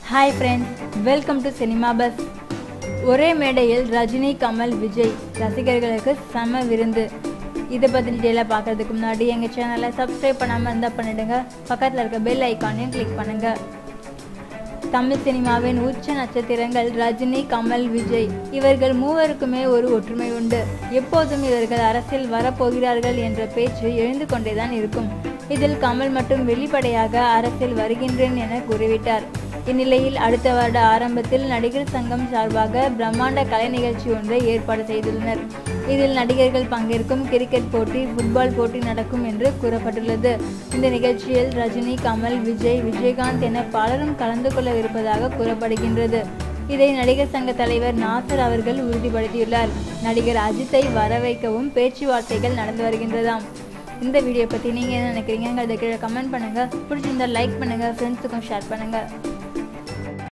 hi friends welcome to cinema buzz ஒரே மேடையில் ரஜினி கமல் விஜய் ரசிகர்களுக்கு செம விருந்து இதை பற்றி டீட்டெயிலாக பார்க்கறதுக்கு முன்னாடி எங்கள் சேனலை சப்ஸ்கிரைப் பண்ணாமல் இருந்தால் பண்ணிடுங்க பக்கத்தில் இருக்க பெல் ஐக்கானையும் கிளிக் பண்ணுங்கள் தமிழ் சினிமாவின் உச்ச நட்சத்திரங்கள் ரஜினி கமல் விஜய் இவர்கள் மூவருக்குமே ஒரு ஒற்றுமை உண்டு எப்போதும் இவர்கள் அரசியல் வரப்போகிறார்கள் என்ற பேச்சு எழுந்து கொண்டேதான் இருக்கும் இதில் கமல் மட்டும் வெளிப்படையாக அரசியல் வருகின்றேன் என கூறிவிட்டார் இந்நிலையில் அடுத்த வருட ஆரம்பத்தில் நடிகர் சங்கம் சார்பாக பிரம்மாண்ட கலை நிகழ்ச்சி ஒன்றை ஏற்பாடு செய்துள்ளனர் இதில் நடிகர்கள் பங்கேற்கும் கிரிக்கெட் போட்டி ஃபுட்பால் போட்டி நடக்கும் என்று கூறப்பட்டுள்ளது இந்த நிகழ்ச்சியில் ரஜினி கமல் விஜய் விஜயகாந்த் என பலரும் கலந்து கொள்ளவிருப்பதாக கூறப்படுகின்றது இதை நடிகர் சங்க தலைவர் நாசர் அவர்கள் உறுதிப்படுத்தியுள்ளார் நடிகர் அஜித்தை வர வைக்கவும் பேச்சுவார்த்தைகள் நடந்து வருகின்றதாம் இந்த வீடியோ பற்றி நீங்கள் என்ன நினைக்கிறீங்க அதை கீழே கமெண்ட் பண்ணுங்கள் பிடிச்சிருந்தா லைக் பண்ணுங்கள் ஃப்ரெண்ட்ஸுக்கும் ஷேர் பண்ணுங்கள்